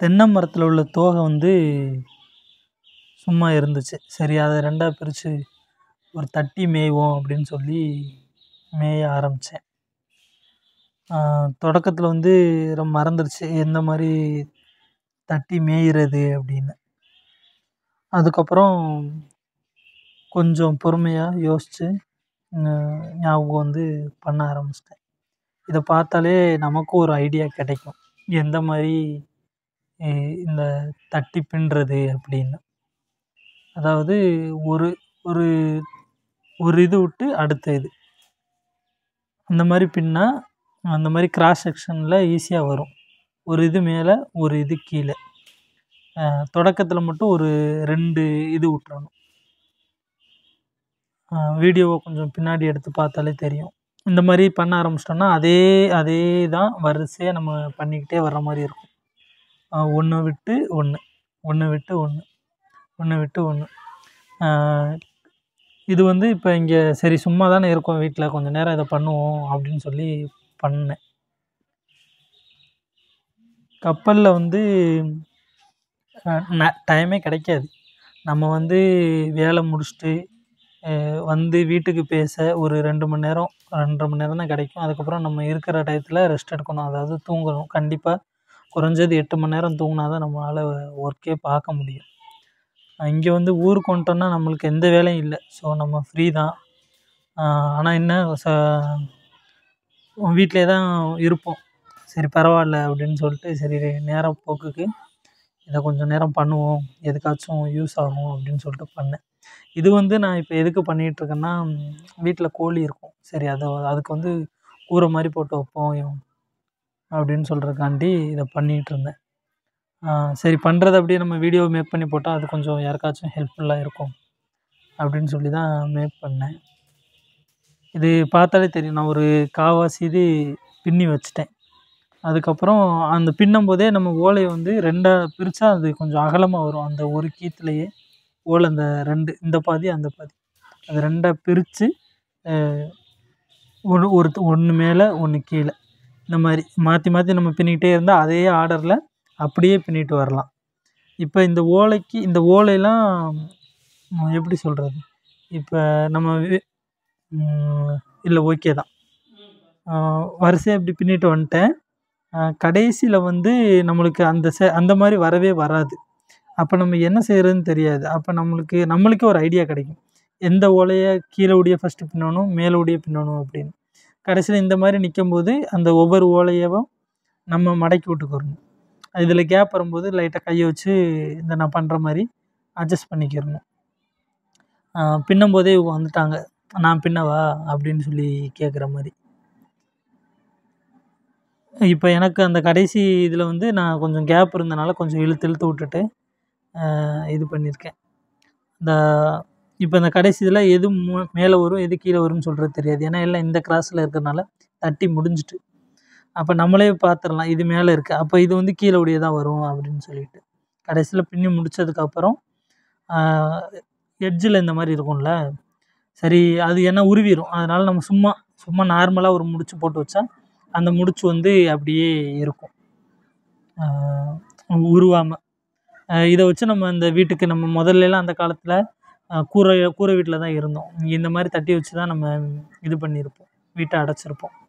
தென்னை மரத்தில் உள்ள தோகை வந்து சும்மா இருந்துச்சு சரி அதை ரெண்டாக பிரித்து ஒரு தட்டி மேய்வோம் அப்படின்னு சொல்லி மேய ஆரம்பித்தேன் தொடக்கத்தில் வந்து ரொம்ப மறந்துடுச்சு எந்த மாதிரி தட்டி மேய்கிறது அப்படின்னு அதுக்கப்புறம் கொஞ்சம் பொறுமையாக யோசித்து ஞாபகம் வந்து பண்ண ஆரம்பிச்சிட்டேன் இதை பார்த்தாலே நமக்கும் ஒரு ஐடியா கிடைக்கும் எந்த மாதிரி அஹ் இந்த தட்டி பின்னுறது அப்படின்னு அதாவது ஒரு ஒரு ஒரு இது விட்டு அடுத்த இது அந்த மாதிரி பின்னா அந்த மாதிரி கிராஸ் செக்ஷனில் ஈஸியாக வரும் ஒரு இது மேலே ஒரு இது கீழே தொடக்கத்தில் மட்டும் ஒரு ரெண்டு இது விட்டுறணும் வீடியோவை கொஞ்சம் பின்னாடி எடுத்து பார்த்தாலே தெரியும் இந்த மாதிரி பண்ண ஆரம்பிச்சிட்டோம்னா அதே அதே தான் வரிசையாக நம்ம பண்ணிக்கிட்டே வர்ற மாதிரி இருக்கும் ஒன்று விட்டு ஒன்று ஒன்று விட்டு ஒன்று ஒன்று விட்டு ஒன்று இது வந்து இப்போ இங்கே சரி சும்மா தானே இருக்கோம் வீட்டில் கொஞ்சம் நேரம் இதை பண்ணுவோம் அப்படின்னு சொல்லி பண்ணேன் கப்பலில் வந்து டைமே கிடைக்காது நம்ம வந்து வேலை முடிச்சுட்டு அஹ் வந்து வீட்டுக்கு பேச ஒரு ரெண்டு மணி நேரம் ரெண்டரை மணி நேரம் தான் கிடைக்கும் அதுக்கப்புறம் நம்ம இருக்கிற டயத்தில் ரெஸ்ட் எடுக்கணும் அதாவது தூங்கணும் கண்டிப்பாக குறைஞ்சது எட்டு மணி நேரம் தூங்கினா தான் நம்மளால் ஒர்க்கே பார்க்க முடியும் இங்கே வந்து ஊருக்கு வந்துட்டோம்னா நம்மளுக்கு எந்த வேலையும் இல்லை ஸோ நம்ம ஃப்ரீ தான் ஆனால் என்ன ச வீட்டிலே தான் இருப்போம் சரி பரவாயில்ல அப்படின்னு சொல்லிட்டு சரி நேரம் போக்குக்கு இதை கொஞ்சம் நேரம் பண்ணுவோம் எதுக்காச்சும் யூஸ் ஆகும் அப்படின்னு சொல்லிட்டு பண்ணேன் இது வந்து நான் இப்போ எதுக்கு பண்ணிகிட்ருக்கேன்னா வீட்டில் கோழி இருக்கும் சரி அதை அதுக்கு வந்து கூரை மாதிரி போட்டு வைப்போம் அப்படின்னு சொல்கிறதுக்காண்டி இதை பண்ணிகிட்டு இருந்தேன் சரி பண்ணுறது அப்படியே நம்ம வீடியோ மேக் பண்ணி போட்டால் அது கொஞ்சம் யாருக்காச்சும் ஹெல்ப்ஃபுல்லாக இருக்கும் அப்படின்னு சொல்லி தான் மேக் பண்ணேன் இது பார்த்தாலே தெரியும் நான் ஒரு காவாசி இது பின்னி வச்சுட்டேன் அதுக்கப்புறம் அந்த பின்னும் போதே நம்ம ஓலையை வந்து ரெண்டாக பிரித்தா அது கொஞ்சம் அகலமாக வரும் அந்த ஒரு கீத்துலேயே ஓலை அந்த ரெண்டு இந்த பாதி அந்த பாதி அது ரெண்டாக பிரித்து ஒன்று ஒரு ஒன்று மேலே ஒன்று கீழே இந்த மாதிரி மாற்றி மாற்றி நம்ம பின்னிக்கிட்டே இருந்தால் அதே ஆர்டரில் அப்படியே பின்னிட்டு வரலாம் இப்போ இந்த ஓலைக்கு இந்த ஓலையெல்லாம் எப்படி சொல்கிறது இப்போ நம்ம இல்லை ஓகே தான் வரிசையாக இப்படி பின்னிட்டு வந்துட்டேன் கடைசியில் வந்து நம்மளுக்கு அந்த செ அந்த மாதிரி வரவே வராது அப்போ நம்ம என்ன செய்கிறதுன்னு தெரியாது அப்போ நம்மளுக்கு நம்மளுக்கே ஒரு ஐடியா கிடைக்கும் எந்த ஓலையை கீழே உடைய ஃபஸ்ட்டு பின்னணும் மேலே உடைய பின்னணும் அப்படின்னு கடைசியில் இந்த மாதிரி நிற்கும்போது அந்த ஒவ்வொரு ஓலையவும் நம்ம மடக்கி விட்டுக்கிறணும் இதில் கேப் வரும்போது லைட்டாக கையை வச்சு இந்த நான் பண்ணுற மாதிரி அட்ஜஸ்ட் பண்ணிக்கிறணும் பின்னும் போதே இவங்க வந்துட்டாங்க நான் பின்னவா அப்படின்னு சொல்லி கேட்குற மாதிரி இப்போ எனக்கு அந்த கடைசி இதில் வந்து நான் கொஞ்சம் கேப் இருந்தனால கொஞ்சம் இழுத்து இழுத்து விட்டுட்டு இது பண்ணியிருக்கேன் இந்த இப்போ இந்த கடைசி இதில் எது மேலே வரும் எது கீழே வரும்னு சொல்கிறது தெரியாது ஏன்னா எல்லாம் இந்த கிராஸில் இருக்கிறனால தட்டி முடிஞ்சிட்டு அப்போ நம்மளே பார்த்துடலாம் இது மேலே இருக்குது அப்போ இது வந்து கீழே உடைய தான் வரும் அப்படின்னு சொல்லிட்டு கடைசியில் பின்னி முடித்ததுக்கப்புறம் எட்ஜில் இந்த மாதிரி இருக்கும்ல சரி அது என்ன உருவிடும் அதனால் நம்ம சும்மா சும்மா நார்மலாக ஒரு முடிச்சு போட்டு வச்சா அந்த முடிச்சு வந்து அப்படியே இருக்கும் உருவாமல் இதை வச்சு நம்ம இந்த வீட்டுக்கு நம்ம முதல்லலாம் அந்த காலத்தில் கூரை கூரை வீட்டில் தான் இருந்தோம் இந்த மாதிரி தட்டி வச்சு தான் நம்ம இது பண்ணியிருப்போம் வீட்டை அடைச்சிருப்போம்